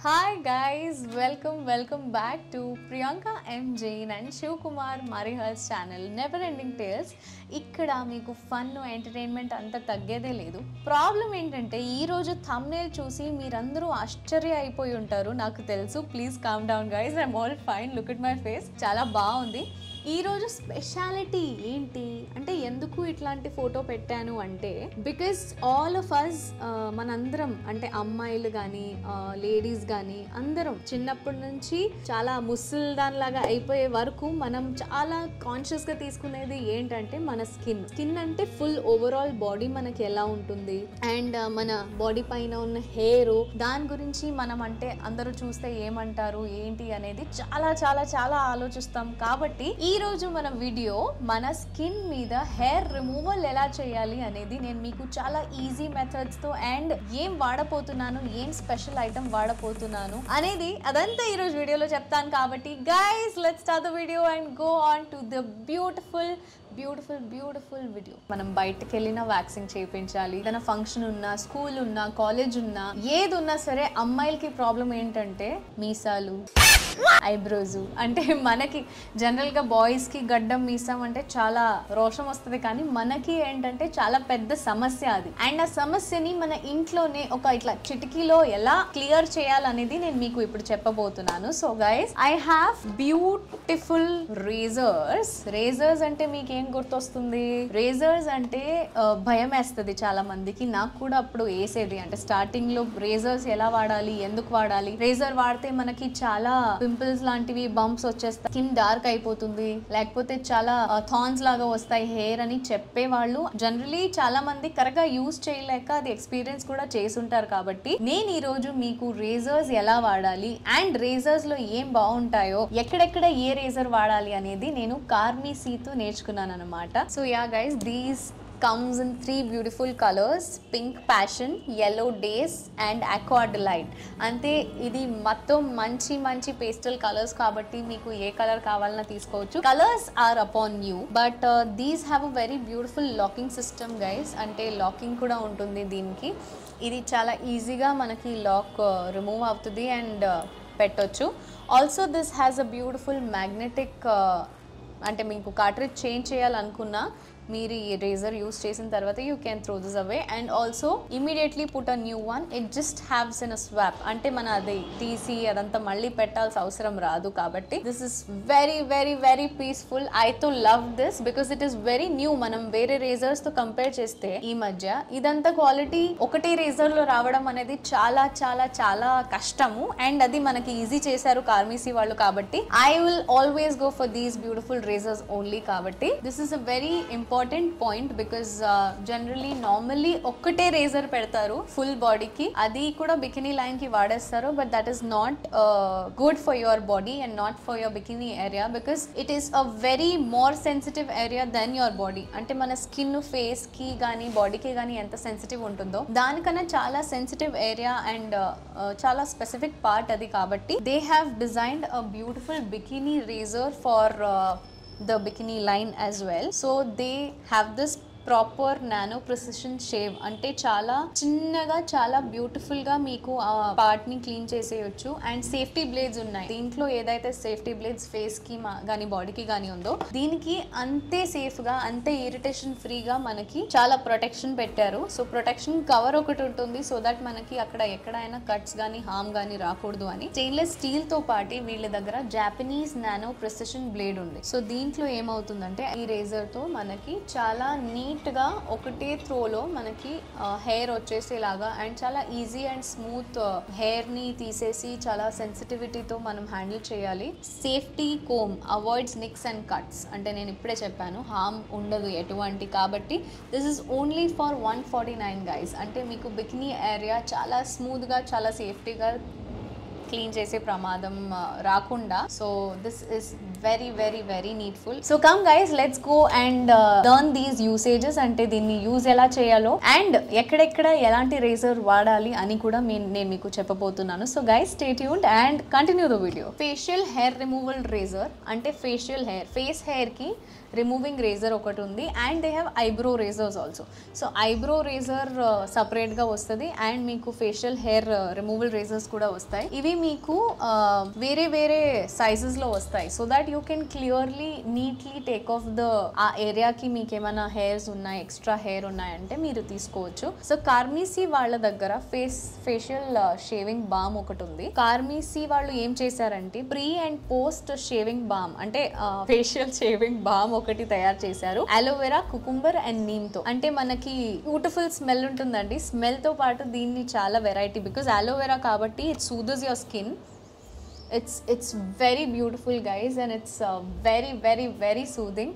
Hi guys welcome welcome back to Priyanka M Jain and Shiv Kumar మరిహల్స్ channel never ending tales ఇక్కడ మీకు fun entertainment అంతా తగ్గేదే లేదు ప్రాబ్లం ఏంటంటే ఈరోజు థంబ్నేల్ చూసి మీరందరూ ఆశ్చర్య అయిపోయి ఉంటారు నాకు తెలుసు please calm down guys I'm all fine look it my face చాలా బాగుంది ఈరోజు స్పెషాలిటీ ఏంటి అంటే ఎందుకు ఇట్లాంటి ఫోటో పెట్టాను అంటే బికాస్ ఆల్ ఆఫ్ అస్ మనందరం అంటే అమ్మాయిలు కానీ లేడీస్ కానీ అందరం చిన్నప్పటి నుంచి చాలా ముసల్దాన్లాగా అయిపోయే వరకు మనం చాలా కాన్షియస్గా తీసుకునేది ఏంటంటే మన స్కిన్ స్కిన్ అంటే ఫుల్ ఓవరాల్ బాడీ మనకి ఎలా ఉంటుంది అండ్ మన బాడీ పైన ఉన్న హెయిర్ దాని గురించి మనం అంటే అందరూ చూస్తే ఏమంటారు ఏంటి అనేది చాలా చాలా చాలా ఆలోచిస్తాం కాబట్టి ఈ రోజు మన వీడియో మన స్కిన్ మీద హెయిర్ రిమూవల్ ఎలా చేయాలి అనేది నేను మీకు చాలా ఈజీ మెథడ్స్ తో అండ్ ఏం వాడపోతున్నాను ఏం స్పెషల్ ఐటమ్ వాడపోతున్నాను అనేది అదంతా ఈ రోజు వీడియోలో చెప్తాను కాబట్టి guys let start the video and go on to the beautiful beautiful beautiful video మనం బయటకు వెళ్ళినా వ్యాక్సిన్ చేయించాలి ఏదైనా ఫంక్షన్ ఉన్నా స్కూల్ ఉన్నా కాలేజ్ ఉన్నా ఏది ఉన్నా సరే అమ్మాయిలకి ప్రాబ్లం ఏంటంటే మీసాలు ఐబ్రోస్ అంటే మనకి జనరల్గా బాయ్స్కి గడ్డం మీసాం అంటే చాలా రోషం వస్తుంది కానీ మనకి ఏంటంటే చాలా పెద్ద సమస్య అది అండ్ ఆ సమస్యని మన ఇంట్లోనే ఒక ఇట్లా చిటికీలో ఎలా క్లియర్ చేయాలనేది నేను మీకు ఇప్పుడు చెప్పబోతున్నాను so guys I have beautiful razors razors అంటే మీకు ఏం గుర్తొస్తుంది రేజర్స్ అంటే ఆ, భయం వేస్తుంది చాలా మందికి నాకు కూడా అప్పుడు వేసేది అంటే స్టార్టింగ్ లో రేజర్స్ ఎలా వాడాలి ఎందుకు వాడాలి రేజర్ వాడితే మనకి చాలా పింపుల్స్ లాంటివి బంప్స్ వచ్చేస్తాయి స్కిన్ డార్క్ అయిపోతుంది లేకపోతే చాలా థాన్స్ లాగా వస్తాయి హెయిర్ అని చెప్పేవాళ్ళు జనరలీ చాలా మంది కరెక్ట్ గా యూజ్ చేయలేక అది ఎక్స్పీరియన్స్ కూడా చేసుంటారు కాబట్టి నేను ఈ రోజు మీకు రేజర్స్ ఎలా వాడాలి అండ్ రేజర్స్ లో ఏం బాగుంటాయో ఎక్కడెక్కడ ఏ రేజర్ వాడాలి అనేది నేను కార్మీ సీతో నేర్చుకున్నాను అనమాట so yeah guys these comes in three beautiful colors pink passion yellow days and aqua delight అంటే ఇది మొత్తం మంచి మంచి పేస్టల్ కలర్స్ కాబట్టి మీకు ఏ కలర్ కావాలన్నా తీసుకోవచ్చు colours are upon you but these have a very beautiful locking system guys అంటే లాకింగ్ కూడా ఉంటుంది దీనికి ఇది చాలా ఈజీగా మనకి లాక్ రిమూవ్ అవుతుంది అండ్ పెట్టొచ్చు also this has a beautiful magnetic అంటే మీకు కార్ట్రిజ్ చేంజ్ చేయాలనుకున్నా మీరు ఈ రేజర్ యూస్ చేసిన తర్వాత you can throw this away and also immediately put a new one it just haves in a swap అంటే మన అది తీసి అదంతా మళ్ళీ పెట్టాల్సిన అవసరం రాదు కాబట్టి this is very very very peaceful I too love this because it is very new మనం వేరే రేజర్స్ తో కంపేర్ చేస్తే ఈ మధ్య ఇదంతా క్వాలిటీ ఒకటి రేజర్ లో రావడం అనేది చాలా చాలా చాలా కష్టము అండ్ అది మనకి ఈజీ చేశారు కార్మీసీ వాళ్ళు కాబట్టి I will always go for these beautiful razors only కాబట్టి this is a very important point because generally normally ఒక్కటే రేజర్ పెడతారు ఫుల్ బాడీకి అది కూడా బికినీ లైన్ కి వాడేస్తారు but that is not good for your body and not for your bikini area because it is a very more sensitive area than your body అంటే మన skin face కి కానీ బాడీకి కానీ ఎంత సెన్సిటివ్ ఉంటుందో దానికన్నా చాలా సెన్సిటివ్ ఏరియా అండ్ చాలా స్పెసిఫిక్ పార్ట్ అది కాబట్టి they have designed a beautiful bikini razor for the bikini line as well so they have this proper nano precision shave అంటే చాలా చిన్నగా చాలా బ్యూటిఫుల్ గా మీకు ఆ పార్ట్ ని క్లీన్ చేసేయచ్చు అండ్ సేఫ్టీ బ్లేడ్స్ ఉన్నాయి దీంట్లో ఏదైతే సేఫ్టీ బ్లేడ్స్ ఫేస్ కి కానీ బాడీకి కానీ ఉందో దీనికి అంతే సేఫ్ గా అంతే ఇరిటేషన్ ఫ్రీగా మనకి చాలా ప్రొటెక్షన్ పెట్టారు సో ప్రొటెక్షన్ కవర్ ఒకటి ఉంటుంది సో దట్ మనకి అక్కడ ఎక్కడైనా కట్స్ కానీ హామ్ కానీ రాకూడదు అని స్టెయిన్లెస్ స్టీల్ తో పాటు వీళ్ళ దగ్గర జాపనీస్ నానో ప్రిసిషన్ బ్లేడ్ ఉంది సో దీంట్లో ఏమవుతుందంటే ఈ రేజర్ తో మనకి చాలా నీట్ గా ఒకటే త్రోలో మనకి హెయిర్ వచ్చేసేలాగా అండ్ చాలా ఈజీ అండ్ స్మూత్ హెయిర్ ని తీసేసి చాలా సెన్సిటివిటీతో మనం హ్యాండిల్ చేయాలి safety comb avoids nicks and cuts అంటే నేను ఇప్పుడే చెప్పాను హామ్ ఉండదు ఎటువంటి కాబట్టి this is only for one forty nine guys అంటే మీకు బికినీ ఏరియా చాలా స్మూత్గా చాలా సేఫ్టీగా క్లీన్ చేసే ప్రమాదం ఆ, రాకుండా so this is very very very needful so come guys let's go and learn these usages అంటే దీన్ని యూజ్ ఎలా చేయాలో అండ్ ఎక్కడెక్కడ ఎలాంటి రేజర్ వాడాలి అని కూడా మీ- నేను మీకు చెప్పబోతున్నాను so guys stay tuned and continue the video facial hair removal razor అంటే ఫేషియల్ హెయిర్ ఫేస్ హెయిర్ కి రిమూవింగ్ రేజర్ ఒకటి ఉంది and they have eyebrow razors also so eyebrow razor సపరేట్గా వస్తుంది అండ్ మీకు ఫేషియల్ హెయిర్ రిమూవల్ రేజర్స్ కూడా వస్తాయి ఇవి మీకు uh, వేరే వేరే సైజెస్లో వస్తాయి so that you can clearly neatly take off the ఆ ఏరియాకి మీకు ఏమైనా హెయిర్స్ ఉన్నాయి ఎక్స్ట్రా హెయిర్ ఉన్నాయంటే మీరు తీసుకోవచ్చు సో కార్మీసీ వాళ్ళ దగ్గర ఫేస్ ఫేషియల్ షేవింగ్ బామ్ ఒకటి ఉంది కార్మీసీ వాళ్ళు ఏం చేశారంటే pre and post shaving balm అంటే ఫేషియల్ షేవింగ్ బామ్ ఒకటి తయారు చేశారు అలోవెరా కుకుంబర్ అండ్ నీమ్ తో అంటే మనకి బ్యూటిఫుల్ స్మెల్ ఉంటుందండి స్మెల్ తో పాటు దీన్ని చాలా వెరైటీ బికాస్ అలోవెరా కాబట్టి it soothes your skin it's it's very beautiful guys and it's very very very soothing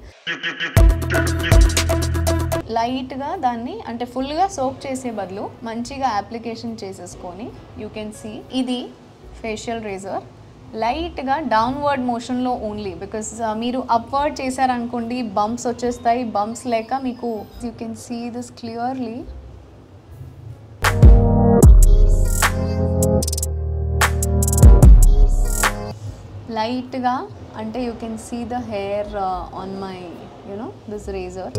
లైట్గా దాన్ని అంటే ఫుల్గా సోప్ చేసే బదులు మంచిగా అప్లికేషన్ చేసేసుకొని యూ కెన్ సీ ఇది ఫేషియల్ రేజర్ లైట్గా డౌన్వర్డ్ మోషన్లో ఓన్లీ బికాస్ మీరు అప్వర్డ్ చేశారనుకోండి బంప్స్ వచ్చేస్తాయి బంప్స్ లేక మీకు you can see this clearly లైట్గా అంటే you can see the hair on my you know this razor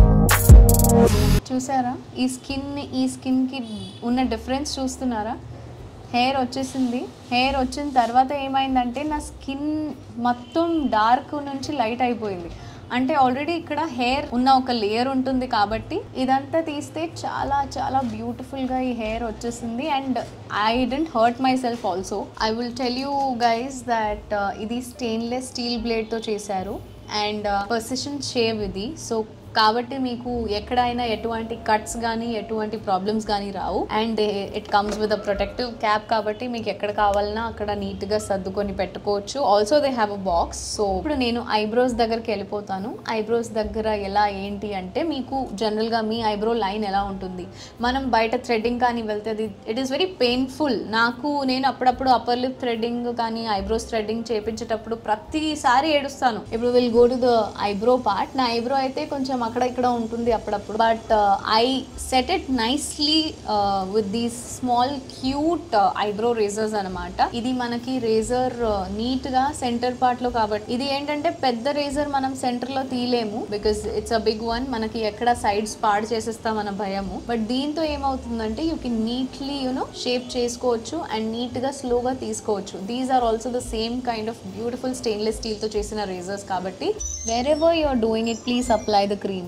చూసారా ఈ స్కిన్ ఈ స్కిన్కి ఉన్న డిఫరెన్స్ చూస్తున్నారా హెయిర్ వచ్చేసింది హెయిర్ వచ్చిన తర్వాత ఏమైందంటే నా స్కిన్ మొత్తం డార్క్ నుంచి లైట్ అయిపోయింది అంటే ఆల్రెడీ ఇక్కడ హెయిర్ ఉన్న ఒక లేయర్ ఉంటుంది కాబట్టి ఇదంతా తీస్తే చాలా చాలా బ్యూటిఫుల్గా ఈ హెయిర్ వచ్చేసింది and I didn't hurt myself also I will tell you guys that ఇది స్టెయిన్లెస్ స్టీల్ బ్లేడ్తో చేశారు అండ్ పొసిషన్ షేవ్ ఇది సో కాబట్టి మీకు ఎక్కడైనా ఎటువంటి కట్స్ కానీ ఎటువంటి ప్రాబ్లమ్స్ కానీ రావు and it comes with a protective cap కాబట్టి మీకు ఎక్కడ కావాలన్నా అక్కడ నీట్గా సర్దుకొని పెట్టుకోవచ్చు also they have a box so ఇప్పుడు నేను ఐబ్రోస్ దగ్గరికి వెళ్ళిపోతాను ఐబ్రోస్ దగ్గర ఎలా ఏంటి అంటే మీకు జనరల్గా మీ ఐబ్రో లైన్ ఎలా ఉంటుంది మనం బయట థ్రెడ్డింగ్ కానీ వెళ్తే ఇట్ ఈస్ వెరీ పెయిన్ఫుల్ నాకు నేను అప్పుడప్పుడు అప్పర్ లిప్ థ్రెడ్డింగ్ కానీ ఐబ్రోస్ థ్రెడ్డింగ్ చేపించేటప్పుడు ప్రతిసారి ఏడుస్తాను ఇప్పుడు will go to the eyebrow part నా ఐబ్రో అయితే కొంచెం అక్కడ ఇక్కడ ఉంటుంది అప్పుడప్పుడు but I set it nicely with these small cute eyebrow razors అనమాట ఇది మనకి రేజర్ నీట్ గా సెంటర్ పార్ట్ లో కాబట్టి ఇది ఏంటంటే పెద్ద రేజర్ మనం సెంటర్ లో తీయలేము because it's a big one మనకి ఎక్కడ సైడ్స్ పాడు చేసేస్తాం అన్న భయము బట్ దీంతో ఏమవుతుందంటే you can neatly you know shape చేసుకోవచ్చు అండ్ నీట్ గా స్లోగా తీసుకోవచ్చు these are also the same kind of beautiful stainless steel తో చేసిన రేజర్స్ కాబట్టి wherever you are doing it please apply the cream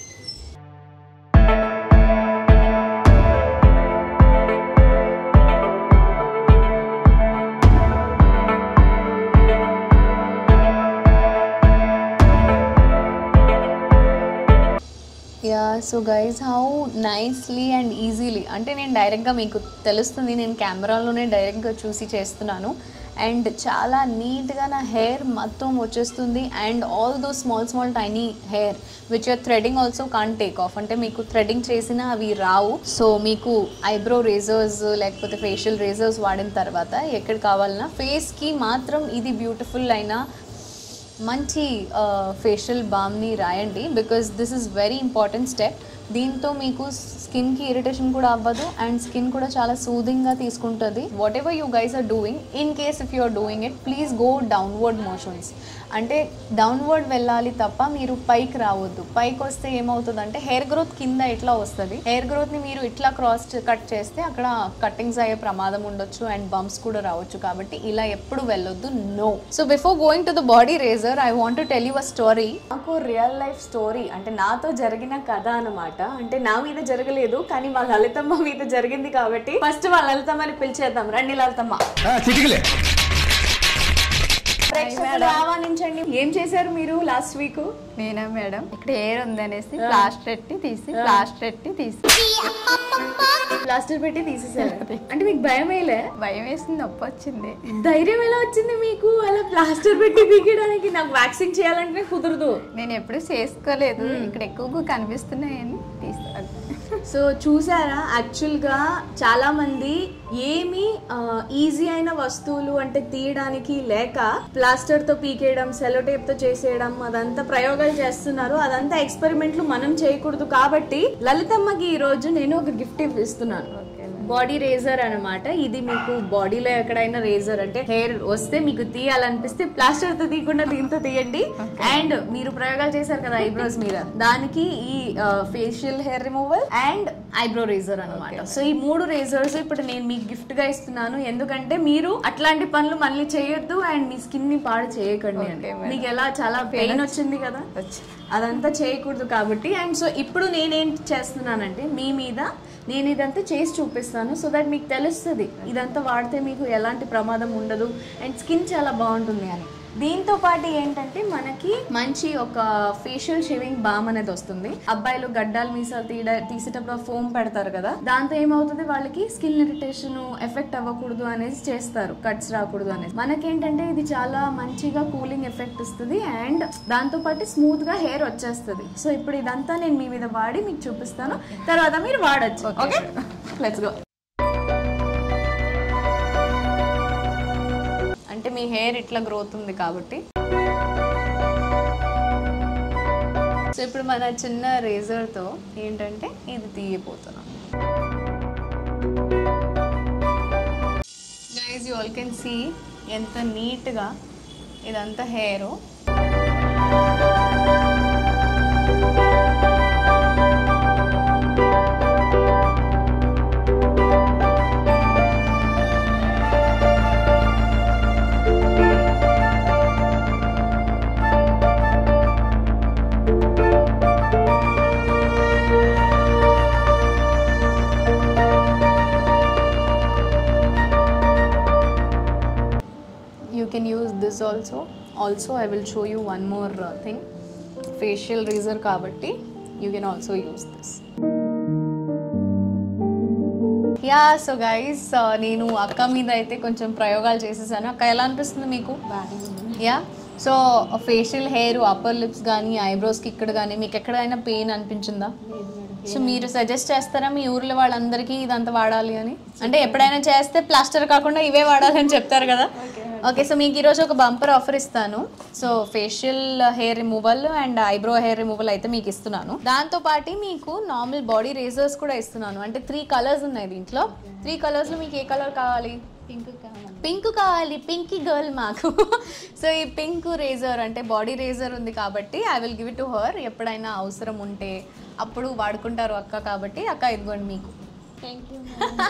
yeah so guys how nicely and easily అంటే నేను డైరెక్ట్గా మీకు తెలుస్తుంది నేను కెమెరాలోనే డైరెక్ట్గా చూసి చేస్తున్నాను అండ్ చాలా నీట్గా నా హెయిర్ మొత్తం వచ్చేస్తుంది and although small small tiny hair which are threading also can take off అంటే మీకు థ్రెడింగ్ చేసినా అవి రావు సో మీకు ఐబ్రో రేజర్స్ లేకపోతే ఫేషియల్ రేజర్స్ వాడిన తర్వాత ఎక్కడ కావాలన్నా ఫేస్కి మాత్రం ఇది బ్యూటిఫుల్ అయినా మంచి ఫేషియల్ బామ్ని రాయండి because this is very important step దీంతో మీకు స్కిన్కి ఇరిటేషన్ కూడా అవ్వదు అండ్ స్కిన్ కూడా చాలా సూదింగ్గా తీసుకుంటుంది whatever you guys are doing in case if you are doing it please go downward motions అంటే డౌన్వర్డ్ వెళ్ళాలి తప్ప మీరు పైకి రావద్దు పైకి వస్తే ఏమవుతుందంటే హెయిర్ గ్రోత్ కింద ఇట్లా వస్తుంది హెయిర్ గ్రోత్ని మీరు ఇట్లా క్రాస్ కట్ చేస్తే అక్కడ కట్టింగ్స్ అయ్యే ప్రమాదం ఉండొచ్చు అండ్ బంప్స్ కూడా రావచ్చు కాబట్టి ఇలా ఎప్పుడు వెళ్ళొద్దు no so before going to the body razor I want to tell you a story నాకు రియల్ లైఫ్ స్టోరీ అంటే నాతో జరిగిన కథ అనమాట అంటే నా మీద జరగలేదు కానీ వాళ్ళ లలితమ్మ మీద జరిగింది కాబట్టి ఫస్ట్ వాళ్ళ లలితమ్మని పిలిచేద్దాం రండి లలితమ్మ చిటికలే ప్రేక్షకులు ఆహ్వానించండి ఏం చేశారు మీరు లాస్ట్ వీక్ నేనా మేడం ఇక్కడ ఎయిర్ ఉందనేసి ప్లాస్టర్ ఎట్టి తీసి ప్లాస్టర్ ఎట్టి తీసి ప్లాస్టర్ పెట్టి తీసేసారు అంటే మీకు భయం వేయలే భయం వేసింది నొప్పి వచ్చింది ధైర్యం ఎలా వచ్చింది మీకు అలా ప్లాస్టర్ పెట్టి పీకేయడానికి నాకు వ్యాక్సిన్ చేయాలంటే కుదరదు నేను ఎప్పుడు చేసుకోలేదు ఇక్కడ ఎక్కువగా కనిపిస్తున్నాయని తీస్తాను సో చూసారా యాక్చువల్గా చాలా మంది ఏమి ఈజీ అయిన వస్తువులు అంటే తీయడానికి లేక ప్లాస్టర్ తో పీకేయడం సెలో టేప్ తో చేసేయడం అదంతా ప్రయోగాలు చేస్తున్నారు అదంతా ఎక్స్పెరిమెంట్లు మనం చేయకూడదు కాబట్టి లలితమ్మకి ఈ రోజు నేను ఒక గిఫ్ట్ ఇస్తున్నాను బాడీ రేజర్ అన్నమాట ఇది మీకు బాడీలో ఎక్కడైనా రేజర్ అంటే హెయిర్ వస్తే మీకు తీయాలనిపిస్తే ప్లాస్టర్ తో తీయకుండా దీంతో తీయండి అండ్ మీరు ప్రయోగాలు చేశారు కదా ఐబ్రోస్ మీద దానికి ఈ facial hair removal and eyebrow razor అన్నమాట సో ఈ మూడు రేజర్స్ ఇప్పుడు నేను మీకు గిఫ్ట్ గా ఇస్తున్నాను ఎందుకంటే మీరు అట్లాంటి పనులు మళ్ళీ చేయొద్దు అండ్ మీ స్కిన్ ని పాడు చేయకండి అంటే మీకు ఎలా చాలా పెయిన్ వచ్చింది కదా అదంతా చేయకూడదు కాబట్టి అండ్ సో ఇప్పుడు నేనేం చేస్తున్నానంటే మీ మీద నేను ఇదంతా చేసి చూపిస్తాను సో దట్ మీకు తెలుస్తుంది ఇదంతా వాడితే మీకు ఎలాంటి ప్రమాదం ఉండదు అండ్ స్కిన్ చాలా బాగుంటుంది అని దీంతో పాటు ఏంటంటే మనకి మంచి ఒక ఫేషియల్ షేవింగ్ బామ్ అనేది వస్తుంది అబ్బాయిలు గడ్డాలు మీసాలు తీయడ తీసేటప్పుడు ఫోమ్ పెడతారు కదా దాంతో ఏమవుతుంది వాళ్ళకి స్కిన్ ఇరిటేషన్ ఎఫెక్ట్ అవ్వకూడదు అనేసి చేస్తారు కట్స్ రాకూడదు అనేది మనకేంటంటే ఇది చాలా మంచిగా కూలింగ్ ఎఫెక్ట్ ఇస్తుంది అండ్ దాంతో పాటు స్మూత్ గా హెయిర్ వచ్చేస్తుంది సో ఇప్పుడు ఇదంతా నేను మీ మీద వాడి మీకు చూపిస్తాను తర్వాత మీరు వాడచ్చు ఓకే లెట్స్ గో అంటే మీ హెయిర్ ఇట్లా గ్రోత్ ఉంది కాబట్టి సో ఇప్పుడు మన చిన్న రేజర్తో ఏంటంటే ఇది తీయబోతున్నాం guys you all can see ఎంత నీట్గా ఇదంతా hair you can use this also also i will show you one more uh, thing facial razor కాబట్టి you can also use this yeah so guys నేను అక్క మీద అయితే కొంచెం ప్రయోగాలు చేసేసాను అక్క ఎలా అనిపిస్తుంది మీకు yeah so facial hair upper lips కానీ ఐబ్రోస్కి ఇక్కడ కానీ మీకు ఎక్కడైనా పెయిన్ అనిపించిందా సో మీరు సజెస్ట్ చేస్తారా మీ ఊర్లో వాళ్ళందరికీ ఇదంతా వాడాలి అని అంటే ఎప్పుడైనా చేస్తే ప్లాస్టర్ కాకుండా ఇవే వాడాలని చెప్తారు కదా ఓకే సో మీకు ఈరోజు ఒక బంపర్ ఆఫర్ ఇస్తాను so facial hair removal and eyebrow hair removal అయితే మీకు ఇస్తున్నాను దాంతో పాటు మీకు నార్మల్ బాడీ రేజర్స్ కూడా ఇస్తున్నాను అంటే త్రీ కలర్స్ ఉన్నాయి దీంట్లో త్రీ కలర్స్లో మీకు ఏ కలర్ కావాలి పింక్ కావాలి పింక్ కావాలి పింకీ గర్ల్ మాకు సో ఈ పింక్ రేజర్ అంటే బాడీ రేజర్ ఉంది కాబట్టి I will give it to her ఎప్పుడైనా అవసరం ఉంటే అప్పుడు వాడుకుంటారు అక్క కాబట్టి అక్క ఇదిగోండి మీకు thank you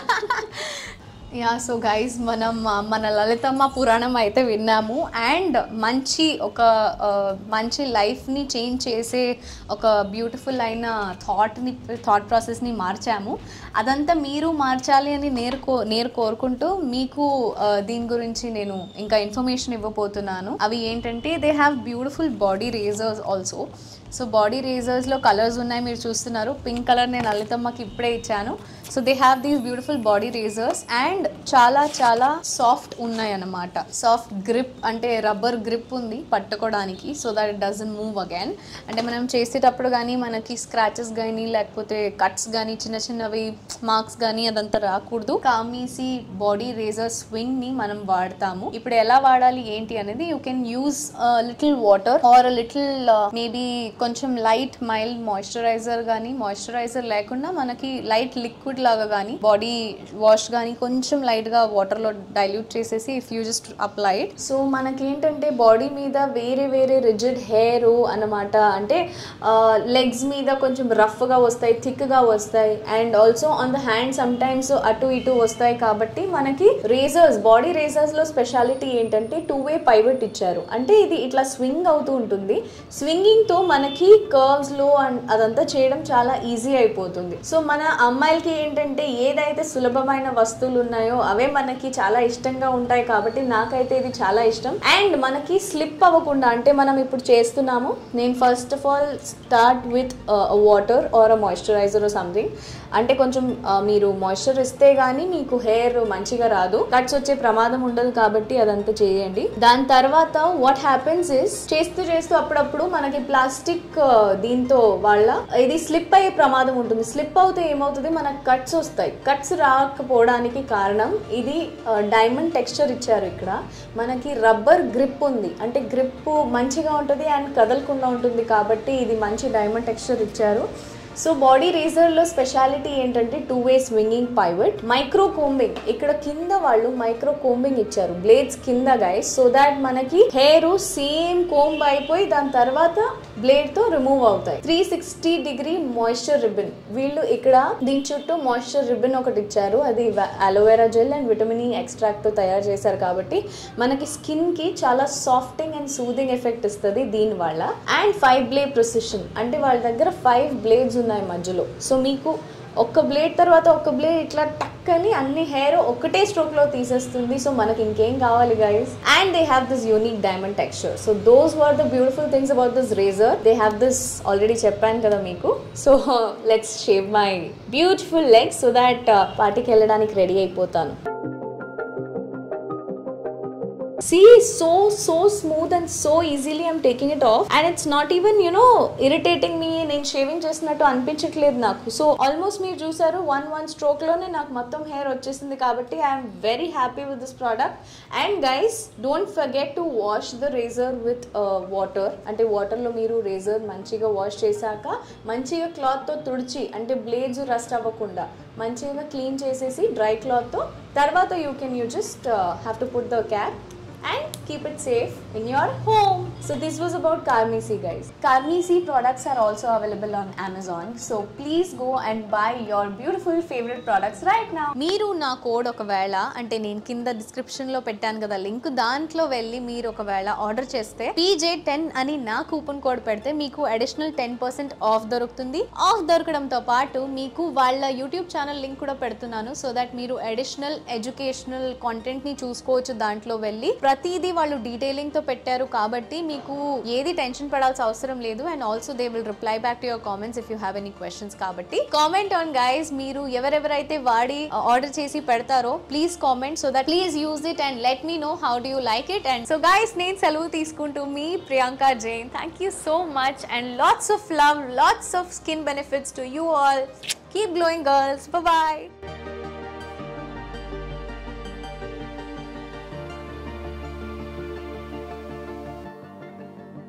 yeah so guys మనం ఆ, మన లలితమ్మ పురాణం అయితే విన్నాము అండ్ మంచి ఒక ఆ, మంచి లైఫ్ని చేంజ్ చేసే ఒక బ్యూటిఫుల్ అయిన థాట్ని థాట్ ప్రాసెస్ని మార్చాము అదంతా మీరు మార్చాలి అని నేను కో నేను కోరుకుంటూ మీకు ఆ, దీని గురించి నేను ఇంకా ఇన్ఫర్మేషన్ ఇవ్వబోతున్నాను అవి ఏంటంటే they have beautiful body razors also so body రేజర్స్లో కలర్స్ ఉన్నాయి మీరు చూస్తున్నారు పింక్ కలర్ నేను లలితమ్మకి ఇప్పుడే ఇచ్చాను so they have these beautiful body razors and చాలా చాలా సాఫ్ట్ ఉన్నాయి అన్నమాట సాఫ్ట్ గ్రిప్ అంటే రబ్బర్ గ్రిప్ ఉంది పట్టుకోవడానికి so that it doesn't move again అంటే మనం చేసేటప్పుడు కానీ మనకి స్క్రాచెస్ కానీ లేకపోతే కట్స్ కానీ చిన్న చిన్నవి మార్క్స్ కానీ అదంతా రాకూడదు కామీసి బాడీ రేజర్ స్వింగ్ ని మనం వాడతాము ఇప్పుడు ఎలా వాడాలి ఏంటి అనేది you can use little water or little maybe కొంచెం లైట్ మైల్డ్ మాయిశ్చరైజర్ కానీ మాయిశ్చరైజర్ లేకుండా మనకి లైట్ లిక్విడ్ లాగా కానీ బాడీ వాష్ కానీ కొంచెం లైట్ గా వాటర్ లో డైల్యూట్ చేసేసి if you just applied so మనకి ఏంటంటే బాడీ మీద వేరే వేరే రిజిడ్ హెయిర్ అన్నమాట అంటే లెగ్స్ మీద కొంచెం రఫ్ గా వస్తాయి థిక్ గా వస్తాయి and also on the hand sometimes అటు ఇటు వస్తాయి కాబట్టి మనకి రేజర్స్ బాడీ రేజర్స్ లో స్పెషాలిటీ ఏంటంటే టూ వే పైవట్ ఇచ్చారు అంటే ఇది ఇట్లా స్వింగ్ అవుతూ ఉంటుంది స్వింగింగ్ తో మనకి కర్వ్స్ లో అండ్ అదంతా చేయడం చాలా ఈజీ అయిపోతుంది సో మన అమ్మాయిలకి ఏంటంటే ఏదైతే సులభమైన వస్తువులు ఉన్నాయో అవే మనకి చాలా ఇష్టంగా ఉంటాయి కాబట్టి నాకైతే ఇది చాలా ఇష్టం అండ్ మనకి స్లిప్ అవ్వకుండా అంటే మనం ఇప్పుడు చేస్తున్నాము నేను first of all start with water or a moisturiser something అంటే కొంచెం ఆ, మీరు మాయిశ్చర్ ఇస్తే గానీ మీకు హెయిర్ మంచిగా రాదు కట్స్ వచ్చే ప్రమాదం ఉండదు కాబట్టి అదంతా చేయండి దాని తర్వాత వాట్ హ్యాపెన్స్ ఇస్ చేస్తూ చేస్తూ అప్పుడప్పుడు మనకి ప్లాస్టిక్ దీంతో వాళ్ళ ఇది స్లిప్ అయ్యే ప్రమాదం ఉంటుంది స్లిప్ అవుతే ఏమవుతుంది మనకు కట్స్ వస్తాయి కట్స్ రాకపోవడానికి కారణం ఇది డైమండ్ టెక్స్చర్ ఇచ్చారు ఇక్కడ మనకి రబ్బర్ గ్రిప్ ఉంది అంటే గ్రిప్ మంచిగా ఉంటుంది అండ్ కదలకుండా ఉంటుంది కాబట్టి ఇది మంచి డైమండ్ టెక్స్చర్ ఇచ్చారు సో బాడీ రేజర్ లో స్పెషాలిటీ ఏంటంటే two way swinging pivot micro combing ఇక్కడ కింద వాళ్ళు మైక్రో కోంబింగ్ ఇచ్చారు బ్లేడ్స్ కింద గైస్ సో దాట్ మనకి హెయిర్ సేమ్ కోంబ్ అయిపోయి దాని తర్వాత బ్లేడ్ తో రిమూవ్ అవుతాయి three sixty degree moisture ribbon వీళ్ళు ఇక్కడ దీని చుట్టూ మాయిశ్చర్ రిబన్ ఒకటి ఇచ్చారు అది aloe vera gel and vitamin E extract తో తయారు చేశారు కాబట్టి మనకి స్కిన్ కి చాలా సాఫ్టింగ్ అండ్ సూదింగ్ ఎఫెక్ట్ ఇస్తుంది దీని వల్ల అండ్ ఫైవ్ బ్లేడ్ ప్రొసిషన్ అంటే వాళ్ళ దగ్గర ఫైవ్ బ్లేడ్స్ ఉన్నాయి మధ్యలో సో మీకు ఒక్క బ్లేడ్ తర్వాత ఒక్క బ్లేడ్ ఇట్లా టక్ అని అన్ని హెయిర్ ఒకటే స్ట్రోక్ లో తీసేస్తుంది సో మనకి ఇంకేం కావాలి guys and they have this unique diamond texture so those were the beautiful things about this razor they have this already చెప్పాను కదా మీకు so let's shave my beautiful legs so that పార్టీకి వెళ్ళడానికి రెడీ అయిపోతాను See, so so smooth and so easily I'm taking it off, and it's not even you know irritating me. నేను shaving చేసినట్టు అనిపించట్లేదు నాకు సో ఆల్మోస్ట్ మీరు చూసారు one one stroke లోనే నాకు మొత్తం హెయిర్ వచ్చేసింది కాబట్టి I'm very happy with this product and guys don't forget to wash the razor with water అంటే వాటర్లో మీరు రేజర్ మంచిగా వాష్ చేశాక మంచిగా క్లాత్తో తుడిచి అంటే బ్లేడ్స్ రస్ట్ అవ్వకుండా మంచిగా క్లీన్ చేసేసి డ్రై క్లాత్తో తర్వాత you can you just have to put the cap and keep it safe in your home. So this was about Carmisi guys. Carmisi products are also available on Amazon. So please go and buy your beautiful favorite products right now. మీరు నా code ఒకవేళ అంటే నేను కింద description లో పెట్టాను కదా link దాంట్లో వెళ్ళి మీరు ఒకవేళ ఆర్డర్ చేస్తే పీజే టెన్ అని నా కూపన్ కోడ్ పెడితే మీకు అడిషనల్ టెన్ పర్సెంట్ ఆఫ్ దొరుకుతుంది ఆఫ్ దొరకడంతో పాటు మీకు వాళ్ళ యూట్యూబ్ ఛానల్ లింక్ కూడా పెడుతున్నాను సో దట్ మీరు అడిషనల్ ఎడ్యుకేషనల్ కాంటెంట్ ని చూసుకోవచ్చు దాంట్లో వెళ్ళి ప్రతిదీ వాళ్ళు డీటెయిలింగ్ తో పెట్టారు కాబట్టి మీకు ఏది టెన్షన్ పడాల్సిన అవసరం లేదు and also they will reply back to your comments if you have any questions కాబట్టి కామెంట్ ఆన్ గైస్ మీరు ఎవరెవరైతే వాడి ఆర్డర్ చేసి పెడతారో please comment so that please use it and let me know how do you like it and so guys నేను సెలవు తీసుకుంటూ మీ Priyanka Jain thank you so much and lots of love lots of skin benefits to you all keep glowing girls bye